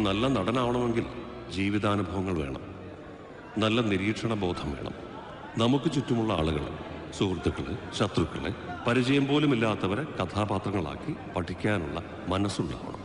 നല്ല നടനാവണമെങ്കിൽ ജീവിതാനുഭവങ്ങൾ വേണം നല്ല നിരീക്ഷണ ബോധം വേണം നമുക്ക് ചുറ്റുമുള്ള ആളുകൾ സുഹൃത്തുക്കള് ശത്രുക്കളെ പരിചയം പോലുമില്ലാത്തവരെ കഥാപാത്രങ്ങളാക്കി പഠിക്കാനുള്ള മനസ്സുണ്ടാവണം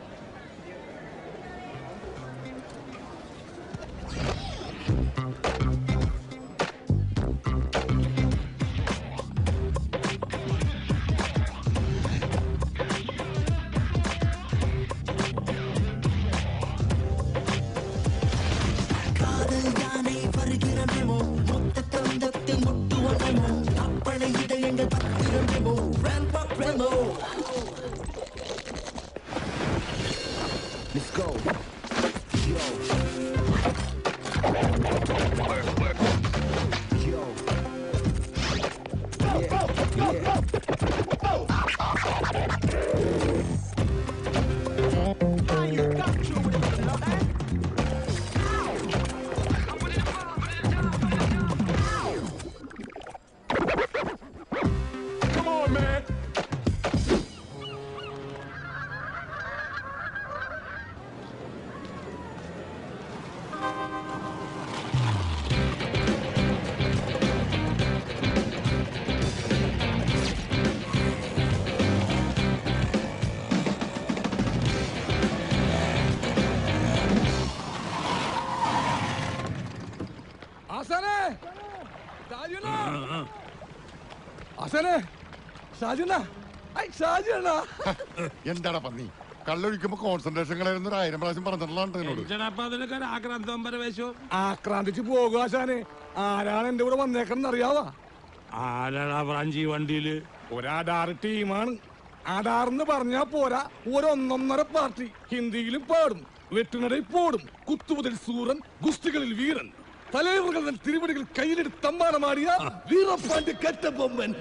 காதல் யானை வருகிறமோ மொத்த தந்தத்தில் முட்டுவனமோ அப்பளை இதயங்கள் பத்திரமோ ramp up remo Let's go. Yo. Yo. Yeah, yeah. Come on, man. ആസാനെ ഷാജുന ആസാനെ ഷാജുന ഐ ഷാജുന എന്താടാ പന്നി കള്ളൊഴിക്കുമ്പോ കോൺസെൻട്രേഷൻ കളയുന്ന ഒരു ആയിരം പ്രാവശ്യം പറഞ്ഞിട്ടുള്ളതാണ് എന്നോട് എന്തിനപ്പ അതിനൊക്കെ ഒരു ആക്രാന്തം പരവേശവും ആക്രാന്തിച്ച് പോകുക ആശാനെ ആരാണ് എന്റെ കൂടെ വന്നേക്കണം അറിയാവാ ആരാടാ ബ്രാഞ്ചി വണ്ടിയില് ഒരാധാറ് ടീമാണ് ആധാറെന്ന് പറഞ്ഞാ പോരാ ഒരൊന്നൊന്നര പാർട്ടി ഹിന്ദിയിലും പാടും വെട്ടുനടയിൽ പോടും കുത്തുമുതൽ സൂറൻ ഗുസ്തികളിൽ വീരൻ തലൈവറുകൾ തൻ തിരുവടികൾ കയ്യിലെടുത്ത് തമ്മാനമാടിയ വീറപ്പാണ്ട് കെട്ടബൊമ്മൻ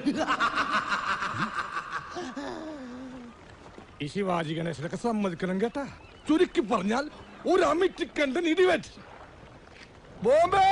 ഈ ശിവാജി ഗണേശനൊക്കെ സമ്മതിക്കണം കേട്ടാ ചുരുക്കി പറഞ്ഞാൽ ഒരു അമിറ്റിക്കണ്ടൻ ഇടിവെറ്റ് ബോംബെ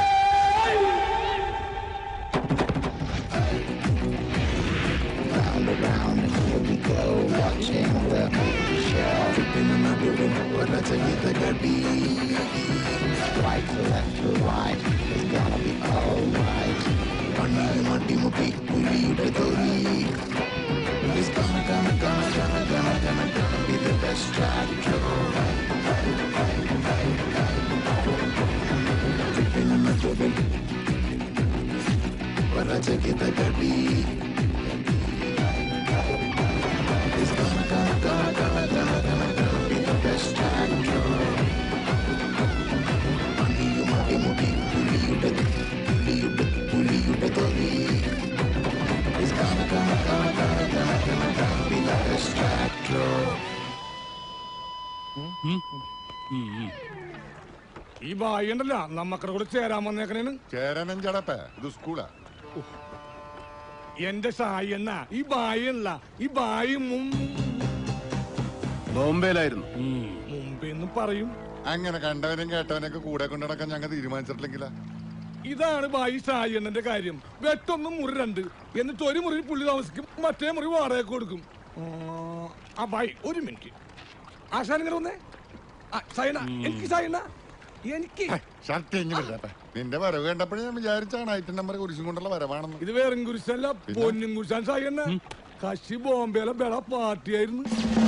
ഈ ബായി ഉണ്ടല്ല നമ്മക്കടെ കൂടെ ചേരാൻ വന്നേക്കണേന് ചേരാനും ചേടപ്പേ ഇത് സ്കൂളാ എന്റെ സായി എന്ന ഈ ബായി അല്ല ഈ ബായി മും ബോംബെയിലായിരുന്നു മുമ്പെന്ന് പറയും അങ്ങനെ കണ്ടവനും കേട്ടവനൊക്കെ കൂടെ കൊണ്ടു നടക്കാൻ ഞങ്ങൾ തീരുമാനിച്ചിട്ടില്ലെങ്കിലാ ഇതാണ് ബായി സായി എണ്ണന്റെ കാര്യം വെട്ടൊന്നും മുറി രണ്ട് എന്നിട്ട് ഒരു മുറി പുള്ളി താമസിക്കും മറ്റേ മുറി വാടക കൊടുക്കും ആ, ആ ബായി ഒരു മിനിറ്റ് ആശാൻ ഇങ്ങനെ വന്നേ ആ, സായണ്ണ എനിക്ക് സായണ്ണ എനിക്ക് ഷർട്ട് എങ്ങി വരാപ്പേ നിന്റെ വരവ് കണ്ടപ്പോഴേ ഞാൻ വിചാരിച്ചാണ് ഐറ്റം നമ്പർ കുരിശും കൊണ്ടുള്ള വരവാണെന്ന് ഇത് വേറും കുരിശല്ല പൊന്നും കുരിശാൻ സായണ്ണ കശി ബോംബെയിലെ ബെള പാർട്ടിയായിരുന്നു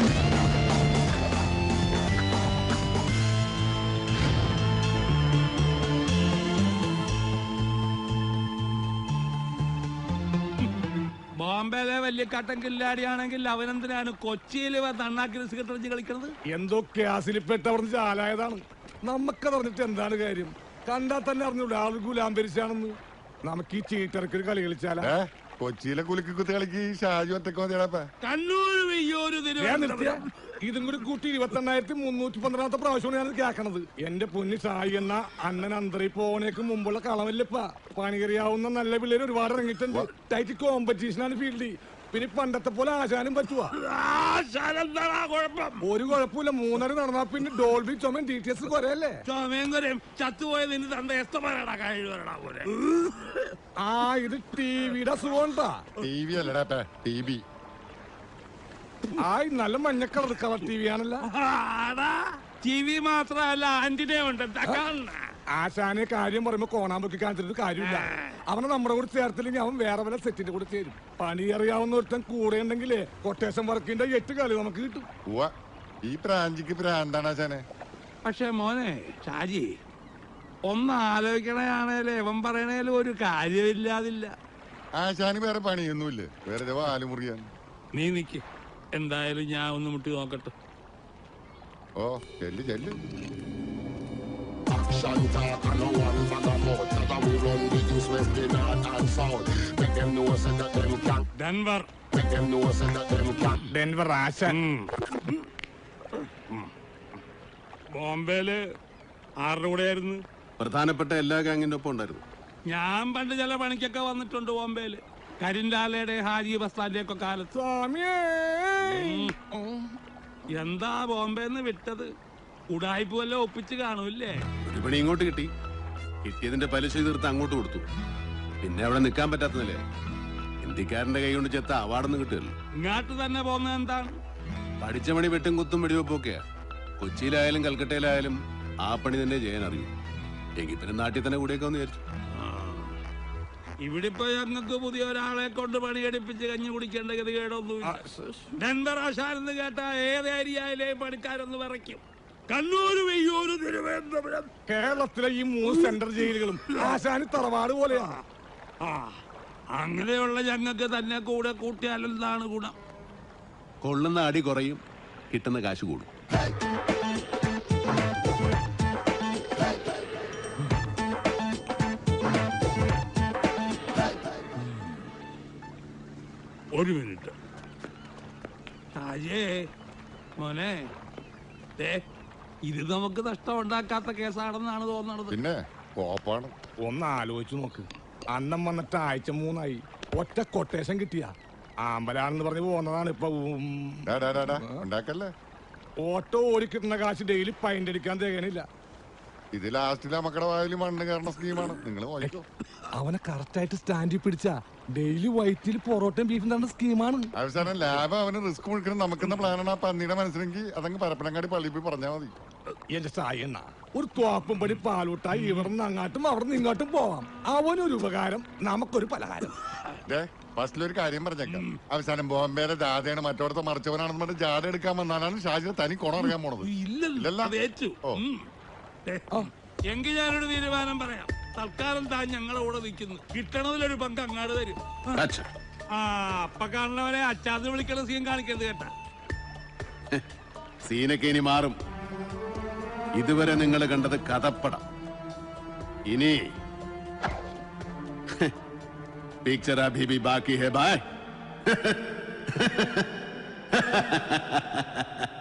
ബോംബെയിലെ വലിയ കട്ടൻ കില്ലാടിയാണെങ്കിൽ അവനെന്തിനാണ് കൊച്ചിയിൽ തണ്ണാക്കി സിഗരറ്റ് കളിക്കണത് എന്തോ ക്യാസിൽപ്പെട്ടവർന്ന് ചാലായതാണ് നമുക്കത് അറിഞ്ഞിട്ട് എന്താണ് കാര്യം കണ്ടാൽ തന്നെ അറിഞ്ഞൂടെ ആൾ ഗുലാംബരിച്ചാണെന്ന് നമുക്ക് ഈ ചീട്ടിറക്കൊരു കളി കളിച്ചാലാ ഏ കൊച്ചിയിലെ കുലുക്കി കുത്തി കളിക്ക് ഷാജു ഒറ്റക്കോ ചേടപ്പേ കണ്ണൂർ വെയ്യോര് ഞാൻ നിർത്തിയ ഇതും കൂടി കൂട്ടി ഇരുപത്തെണ്ണായിരത്തി മുന്നൂറ്റി പന്ത്രണ്ടാമത്തെ പ്രാവശ്യമാണ് ഞാൻ കേൾക്കണത് എന്റെ പൊന്നി സായി എന്ന അണ്ണൻ അന്തരി പോണേക്ക് മുമ്പുള്ള കളമല്ലപ്പ പണികറിയാവുന്ന നല്ല പിള്ളേര് ഒരുപാട് ഇറങ്ങിയിട്ടുണ്ട് ടൈറ്റ് കോമ്പറ്റീഷനാണ് ഫീൽഡിൽ പിന്നെ പണ്ടത്തെ പോലെ ആശാനും പറ്റുവാ കുഴപ്പം ഒരു കുഴപ്പമില്ല മൂന്നര നടന്നാ പിന്നെ ഡോൾബി ചുമൻ ഡി ടി എസ് കുറയല്ലേ ചുമയും കുരയും ചത്തുപോയ നിന്റെ തന്റെ എസ്തമാരടാ കഴിവരടാ പോലെ ആ ഇത് ടിവിയുടെ അസുഖണ്ടാ ടി വി അല്ലടാപ്പേ ടി ബി ആ ഈ നല്ല മഞ്ഞ കളർ കളർ ടി വി ആണല്ല ആടാ ടി വി മാത്രമല്ല ആന്റിനെ ഉണ്ട് എന്താ കാണണ ആശാനെ കാര്യം പറയുമ്പോ കോണാൻ പൊക്കി കാണിച്ചിട്ട് കാര്യമില്ല അവനെ നമ്മുടെ കൂടെ ചേർത്തില്ലെങ്കിൽ അവൻ വേറെ വല്ല സെറ്റിന്റെ കൂടെ ചേരും പണി അറിയാവുന്ന ഒരുത്തൻ കൂടെ ഉണ്ടെങ്കിലേ കൊട്ടേഷൻ വർക്കിന്റെ എട്ട് കളി നമുക്ക് കിട്ടും ഉവ്വ ഈ പ്രാഞ്ചിക്ക് പ്രാന്താണ് ആശാനെ പക്ഷെ മോനെ ഷാജി ഒന്ന് ആലോചിക്കണയാണേലും ഇവൻ പറയണേലും ഒരു കാര്യമില്ലാതില്ല ആശാന് വേറെ പണിയൊന്നുമില്ലേ വേറെ വാല് മുറിയാൻ നീ നിക്ക് എന്തായാലും ഞാൻ ഒന്ന് മുട്ടി നോക്കട്ടെ ഓ ചെല്ല് ചെല്ല് Action talk and no one vagabond That we run the east, west, the north and south Make them know say that them can Denver Make them know say that them can Denver ആശാൻ ബോംബെയില് ആരുടെ കൂടെയായിരുന്നു പ്രധാനപ്പെട്ട എല്ലാ ഗാങ്ങിന്റെ ഒപ്പം ഉണ്ടായിരുന്നു ഞാൻ പണ്ട് ചില പണിക്കൊക്കെ വന്നിട്ടുണ്ട് ബോംബെയില് കരിൻലാലയുടെ ഹാജി ബസ്താന്റെ ഒക്കെ കാലത്ത് സ്വാമിയേ എന്താ ബോംബെന്ന് വിട്ടത് ഉടായ്പ വല്ല ഒപ്പിച്ച് കാണൂല്ലേ ഒരു പണി ഇങ്ങോട്ട് കിട്ടി കിട്ടിയതിന്റെ പലിശ തീർത്ത് അങ്ങോട്ട് കൊടുത്തു പിന്നെ അവിടെ നിൽക്കാൻ പറ്റാത്തതല്ലേ ഹിന്ദിക്കാരന്റെ കൈ കൊണ്ട് ചെത്ത അവാർഡൊന്നും കിട്ടുമല്ലോ ഇങ്ങാട്ട് തന്നെ പോകുന്നത് എന്താണ് പഠിച്ച പണി വെട്ടും കുത്തും വെടിവെപ്പൊക്കെയാ കൊച്ചിയിലായാലും കൽക്കട്ടയിലായാലും ആ പണി തന്നെ ചെയ്യാൻ അറിയും എങ്കിൽ പിന്നെ നാട്ടിൽ തന്നെ കൂടെയൊക്കെ ഒന്ന് വിചാരിച്ചു ഇവിടെ ഇപ്പൊ ഞങ്ങൾക്ക് പുതിയ ഒരാളെ കൊണ്ട് പണിയെടുപ്പിച്ച് കഞ്ഞി കുടിക്കേണ്ട ഗതികേടൊന്നുമില്ല ഡെൻവർ ആശാനെന്ന് കേട്ട ഏത് ഏരിയയിലെയും പണിക്കാരൊന്ന് വിറയ്ക്കും കണ്ണൂര് വെയ്യൂര് തിരുവനന്തപുരം കേരളത്തിലെ ഈ മൂന്ന് സെൻട്രൽ ജയിലുകളും ആശാന് തറവാട് പോലെയാണ് ആ അങ്ങനെയുള്ള ഞങ്ങൾക്ക് തന്നെ കൂടെ കൂട്ടിയാലെന്താണ് ഗുണം കൊള്ളുന്ന അടി കുറയും കിട്ടുന്ന കാശ് കൂടും ഒരു മിനിറ്റ് ഷാജേ മോനെ ദേ ഇത് നമുക്ക് നഷ്ടം ഉണ്ടാക്കാത്ത കേസാണെന്നാണ് തോന്നണത് പിന്നെ കോപ്പാണ് ഒന്ന് ആലോചിച്ചു നോക്ക് അന്നം വന്നിട്ട് ആഴ്ച മൂന്നായി ഒറ്റ കൊട്ടേഷൻ കിട്ടിയ ആമ്പലാണെന്ന് പറഞ്ഞ് പോകുന്നതാണ് ഇപ്പൊ ഉം. ഡാ, ഡാ, ഡാ, ഡാ, ഉണ്ടാക്കല്ലേ ഓട്ടോ ഓടിക്കിട്ടുന്ന കാശ് ഡെയിലി പൈൻ്റ് അടിക്കാൻ തികയണില്ല ഇത് ലാസ്റ്റിലെ മക്കളുടെ വായിൽ മണ്ണ് കയറുന്ന സ്കീമാണ് നിങ്ങൾ വായിക്കോ അവനെ കറക്റ്റായിട്ട് സ്റ്റാൻഡിൽ പിടിച്ച ഡെയിലി വൈറ്റിൽ പൊറോട്ടയും ബീഫും തന്ന സ്കീമാണ് അവസാനം ലാബ് അവന് റിസ്ക് മുഴുക്കണം നമുക്കെന്ന പ്ലാനാണ് ആ പന്നിയുടെ മനസ്സിലെങ്കിൽ അതങ്ങ് പരപ്പനങ്ങാടി പള്ളിയിൽ പോയി പറഞ്ഞാൽ മതി എന്റെ സായണ്ണ ഒരു തോപ്പും പടി പാലൂട്ടായി ഇവിടുന്ന് അങ്ങാട്ടും അവിടുന്ന് ഇങ്ങോട്ടും പോവാം അവനൊരു ഉപകാരം നമുക്കൊരു പലഹാരം ഡേ ഫസ്റ്റിലൊരു കാര്യം പറഞ്ഞേക്കാം അവസാനം ബോംബെയിലെ ജാഥയാണ് മറ്റോടത്തെ മറിച്ചവനാണെന്ന് പറഞ്ഞ് ജാഥ എടുക്കാൻ വന്നാലാണ് ഷാജിനെ തനി കുണം അറിയാൻ പോണത് ഇല്ലല്ലോ ഇല്ലല്ലോ. അത് ഏറ്റു ഓ. ഉം. ദേ, എങ്കിൽ ഞാനൊരു തീരുമാനം പറയാം തൽക്കാലം താൻ ഞങ്ങളുടെ കൂടെ നിൽക്കുന്നു കിട്ടണതിലൊരു പങ്ക് അങ്ങാട് തരും അച്ഛാ ആ അപ്പ കാണുന്നവരെ അച്ചാന്ന് വിളിക്കണ സീൻ കാണിക്കരുത് കേട്ടാ സീനൊക്കെ ഇനി മാറും ഇതുവരെ നിങ്ങൾ കണ്ടത് കഥപ്പടം ഇനി പിക്ചർ അഭി ബി ബാക്കി ഹെ ബായ്